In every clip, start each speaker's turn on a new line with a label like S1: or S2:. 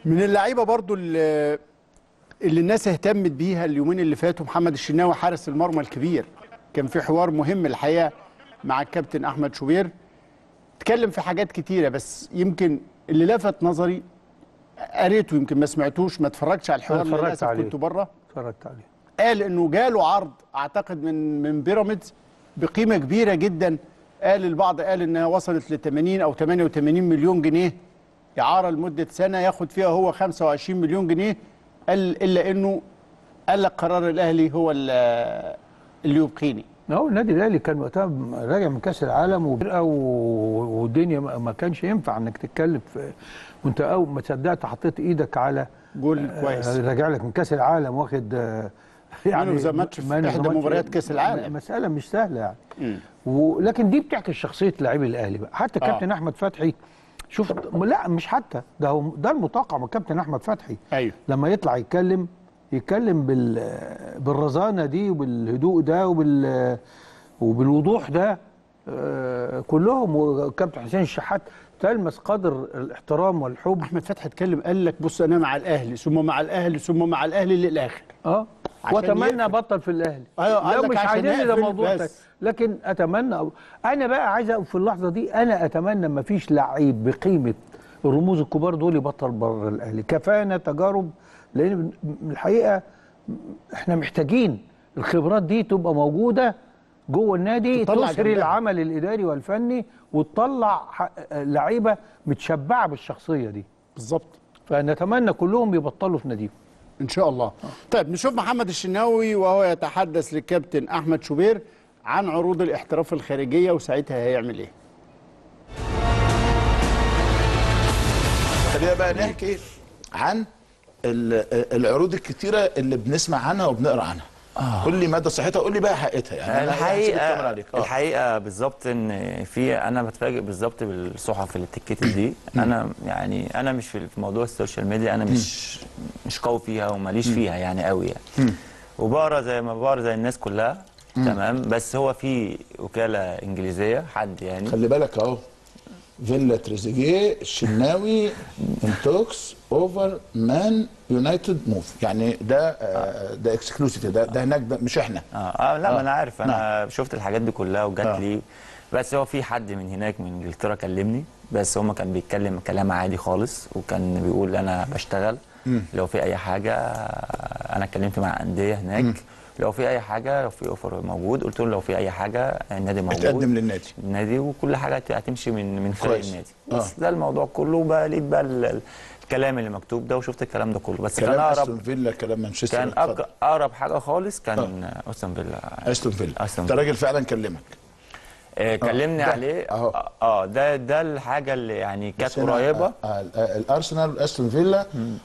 S1: من اللعيبه برضو اللي, اللي الناس اهتمت بيها اليومين اللي فاتوا محمد الشناوي حارس المرمى الكبير كان في حوار مهم الحقيقه مع الكابتن احمد شوبير اتكلم في حاجات كتيره بس يمكن اللي لفت نظري قريته يمكن ما سمعتوش ما اتفرجتش على الحوار
S2: أنا اتفرجت
S1: للاسف
S2: عليه.
S1: كنت بره
S2: اتفرجت عليه
S1: قال انه جاله عرض اعتقد من من بيراميدز بقيمه كبيره جدا قال البعض قال انها وصلت ل 80 او 88 مليون جنيه اعاره لمده سنه ياخد فيها هو 25 مليون جنيه قال الا انه قال لك قرار الاهلي هو اللي اللي يبقيني
S2: هو النادي الاهلي كان وقتها راجع من كاس العالم وفرقه و- والدنيا ما ما كانش ينفع انك تتكلم في وانت اول ما صدقت حطيت ايدك على
S1: جول كويس
S2: آه، راجع لك من كاس العالم واخد آه،
S1: Man of the match في
S2: man of the
S1: إحدى
S2: match.
S1: مباريات كأس العالم.
S2: مساله مش سهله يعني
S1: مم.
S2: ولكن دي بتعكس شخصيه لاعبي الاهلي بقى حتى
S1: آه.
S2: كابتن احمد فتحي شوف لا مش حتى ده هو ده المتوقع من كابتن احمد فتحي
S1: ايوه
S2: لما يطلع يتكلم يتكلم بال بالرزانه دي وبالهدوء ده وبال وبالوضوح ده آه، كلهم وكابتن حسين الشحات تلمس قدر الاحترام والحب
S1: احمد فتحي اتكلم قال لك بص انا مع الاهلي ثم مع الاهلي ثم مع الاهلي للاخر
S2: اه
S1: عشان
S2: واتمنى
S1: يقفل.
S2: ابطل في الاهلي
S1: أيوة، قال
S2: لو
S1: لك
S2: مش
S1: عشان
S2: عايزيني ده
S1: يقفل
S2: موضوع
S1: بس.
S2: تاني. لكن اتمنى أ- انا بقى عايز اقف في اللحظه دي انا اتمنى ما فيش لعيب بقيمه الرموز الكبار دول يبطل بره الاهلي كفانا تجارب لان من الحقيقه احنا محتاجين الخبرات دي تبقى موجوده جوه النادي
S1: تطلع
S2: تسري
S1: جنبها.
S2: العمل الاداري والفني وتطلع ح- لعيبه متشبعه بالشخصيه دي
S1: بالظبط
S2: فنتمنى كلهم يبطلوا في ناديهم
S1: ان شاء الله طيب نشوف محمد الشناوي وهو يتحدث للكابتن احمد شوبير عن عروض الاحتراف الخارجيه وساعتها هيعمل ايه
S3: خلينا بقى نحكي عن ال- العروض الكتيره اللي بنسمع عنها وبنقرا عنها آه. قول لي مدى صحتها قول لي بقى حقيقتها يعني أنا هسيب الكاميرا
S4: الحقيقه
S3: عليك. آه.
S4: الحقيقه بالظبط ان في انا بتفاجئ بالظبط بالصحف اللي بتتكتب دي انا يعني انا مش في في موضوع السوشيال ميديا انا مش مش قوي فيها وماليش فيها يعني قوي يعني وبقرا زي ما بقرا زي الناس كلها تمام بس هو في وكاله انجليزيه حد يعني
S3: خلي بالك اهو فيلا تريزيجيه الشناوي ان توكس اوفر مان يونايتد موف يعني ده آه. ده اكسكلوسيف ده ده هناك ده مش احنا
S4: اه, آه لا
S3: آه.
S4: ما انا عارف انا شفت الحاجات دي كلها وجات
S3: آه.
S4: لي بس هو في حد من هناك من انجلترا كلمني بس هو كان بيتكلم كلام عادي خالص وكان بيقول انا بشتغل لو في اي حاجه آه، انا اتكلمت مع انديه هناك لو في اي حاجه لو في اوفر موجود قلت له لو في اي حاجه النادي موجود
S3: اتقدم للنادي
S4: النادي وكل حاجه هت- هتمشي من من خلال
S3: كويس.
S4: النادي
S3: آه.
S4: بس ده الموضوع كله بقى لقيت بقى ال- ال- الكلام اللي مكتوب ده وشفت الكلام ده كله بس كان
S3: كلام
S4: اقرب
S3: استون فيلا كلام مانشستر
S4: كان
S3: اتفضل.
S4: أق- اقرب حاجه خالص كان استون فيلا
S3: استون فيلا
S4: أستون
S3: ده
S4: فيلا.
S3: راجل فعلا كلمك
S4: آه، كلمني
S3: ده،
S4: عليه
S3: أهو.
S4: اه آه، ده ده الحاجه اللي يعني كانت
S3: بس هنا،
S4: قريبه
S3: آه، آه، آه، الارسنال استون فيلا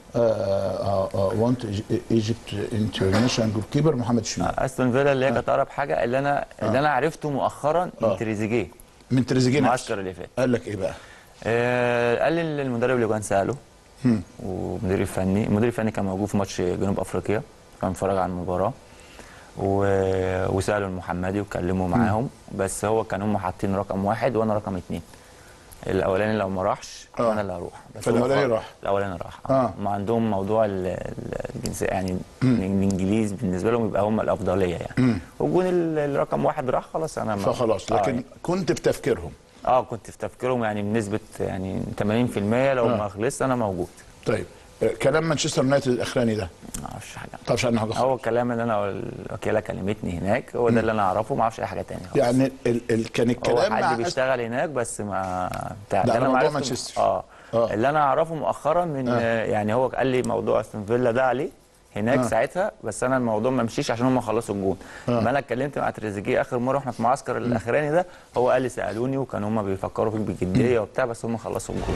S3: وانت ايجيبت انترناشونال جول كيبر محمد الشناوي
S4: استون فيلا اللي هي كانت اقرب حاجه اللي انا اللي انا عرفته مؤخرا من
S3: آه.
S4: تريزيجيه
S3: من تريزيجيه نفسه.
S4: المعسكر اللي فات
S3: قال لك ايه بقى؟
S4: آه، قال لي المدرب اللي كان ساله ومدير الفني المدير الفني كان موجود في ماتش جنوب افريقيا كان اتفرج على المباراه و... وسالوا المحمدي وكلموا معاهم بس هو كان هم حاطين رقم واحد وانا رقم اتنين الاولاني لو ما راحش
S3: آه.
S4: انا اللي هروح بس
S3: فالأولاني
S4: هو-
S3: راح.
S4: الاولاني راح
S3: آه.
S4: ما عندهم موضوع ال- ال- الجنسيه يعني الانجليز بالنسبه لهم يبقى هم الافضليه يعني وجون ال- الرقم واحد راح خلاص انا ما-
S3: فخلاص
S4: آه،
S3: لكن
S4: يعني.
S3: كنت بتفكيرهم
S4: اه كنت في تفكيرهم يعني بنسبه يعني 80% لو
S3: آه.
S4: ما خلصت انا موجود
S3: طيب آه، كلام مانشستر يونايتد الاخراني ده
S4: ما اعرفش حاجه
S3: ما تعرفش عنه حاجه
S4: هو
S3: خالص
S4: الكلام اللي انا الوكيله كلمتني هناك هو ده اللي انا اعرفه ما اعرفش اي حاجه تانية خالص.
S3: يعني ال ال كان
S4: هو
S3: الكلام مع
S4: حد
S3: أس-
S4: بيشتغل هناك بس ما بتاع
S3: ده على
S4: اللي أنا
S3: موضوع
S4: عرفته-
S3: مانشستر.
S4: اه
S3: آه.
S4: اللي انا اعرفه مؤخرا من
S3: آه.
S4: آه. يعني هو قال لي موضوع استون فيلا ده عليه هناك
S3: آه.
S4: آه. ساعتها بس انا الموضوع ما مشيش عشان هم خلصوا الجون
S3: آه.
S4: ما انا اتكلمت مع تريزيجيه اخر مره واحنا في المعسكر الاخراني ده هو قال لي سالوني وكانوا هم بيفكروا فيك بجديه وبتاع بس هم خلصوا الجون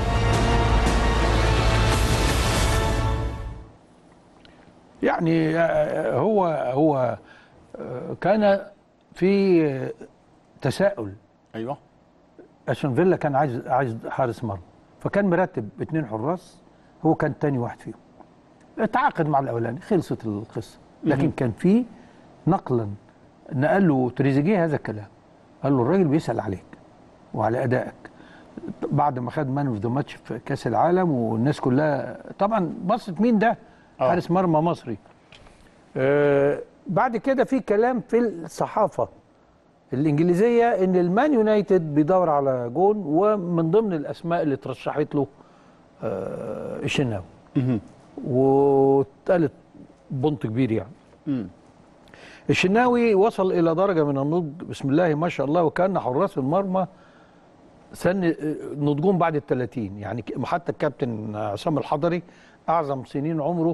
S2: يعني آه، هو هو آه، كان في آه، تساؤل
S1: ايوه
S2: عشان فيلا كان عايز عايز حارس مرمى فكان مرتب اثنين حراس هو كان تاني واحد فيهم اتعاقد مع الاولاني خلصت القصه لكن كان في نقلا نقل له تريزيجيه هذا الكلام قال له الراجل بيسال عليك وعلى ادائك بعد ما خد مان اوف ذا ماتش في كاس العالم والناس كلها طبعا بصت مين ده
S1: آه.
S2: حارس مرمى مصري آه بعد كده في كلام في الصحافه الانجليزيه ان المان يونايتد بيدور على جون ومن ضمن الاسماء اللي ترشحت له آه الشناوي واتقالت بونت كبير يعني الشناوي وصل الى درجه من النضج بسم الله ما شاء الله وكان حراس المرمى سن نضجهم بعد ال 30 يعني ك- حتى الكابتن عصام الحضري اعظم سنين عمره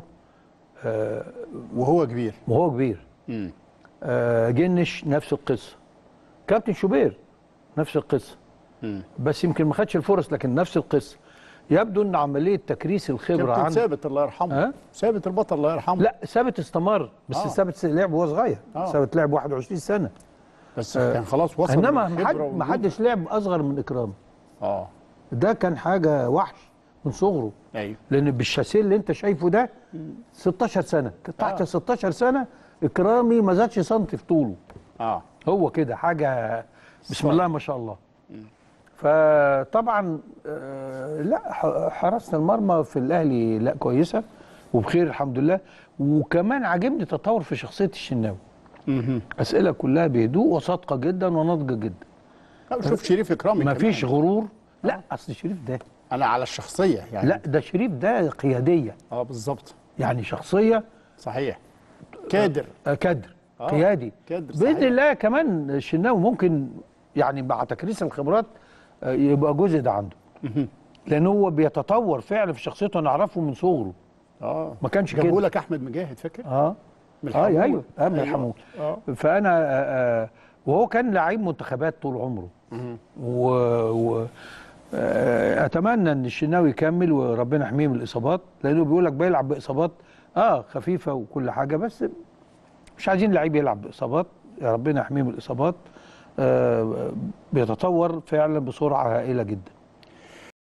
S1: وهو كبير
S2: وهو كبير
S1: مم.
S2: آه، جنش نفس القصه كابتن شوبير نفس القصه
S1: مم.
S2: بس يمكن ما خدش الفرص لكن نفس القصه يبدو ان عمليه تكريس الخبره
S1: كابتن
S2: عن
S1: ثابت الله يرحمه
S2: ها؟
S1: ثابت البطل الله يرحمه
S2: لا ثابت استمر بس
S1: آه.
S2: ثابت لعب وهو صغير
S1: آه.
S2: ثابت لعب 21 سنه
S1: بس كان خلاص وصل
S2: انما
S1: بالخبرة
S2: ما حد-
S1: والوجود.
S2: ما حدش لعب اصغر من اكرام
S1: اه
S2: ده كان حاجه وحش من صغره
S1: ايوه
S2: لان بالشاسيه اللي انت شايفه ده 16 سنه تحت
S1: آه.
S2: 16 سنه اكرامي ما زادش سنتي في طوله
S1: اه
S2: هو كده حاجه بسم الله ما شاء الله فطبعا آه، لا ح- حراسه المرمى في الاهلي لا كويسه وبخير الحمد لله وكمان عاجبني تطور في شخصيه الشناوي اسئله كلها بهدوء وصادقه جدا وناضجه جدا
S1: لا، شوف شريف اكرامي
S2: ما
S1: كمان.
S2: فيش غرور لا اصل شريف ده
S1: انا على الشخصيه يعني
S2: لا ده شريف ده قياديه
S1: اه بالظبط
S2: يعني شخصيه
S1: صحيح كادر
S2: آه، كادر
S1: آه،
S2: قيادي
S1: كادر
S2: باذن
S1: صحيح.
S2: الله كمان الشناوي ممكن يعني مع تكريس الخبرات آه، يبقى جزء ده عنده لان هو بيتطور فعلا في شخصيته انا اعرفه من صغره
S1: اه
S2: ما كانش
S1: جابوا
S2: كده
S1: لك احمد مجاهد فاكر
S2: اه
S1: من
S2: اه
S1: الحمول.
S2: ايوه اه من
S1: أيوة.
S2: الحمول
S1: اه
S2: فانا آه آه وهو كان لعيب منتخبات طول عمره و, و آه اتمنى ان الشناوي يكمل وربنا يحميه من الاصابات لانه بيقول لك بيلعب باصابات اه خفيفه وكل حاجه بس مش عايزين لعيب يلعب باصابات يا ربنا يحميه من الاصابات آه بيتطور فعلا بسرعه هائله جدا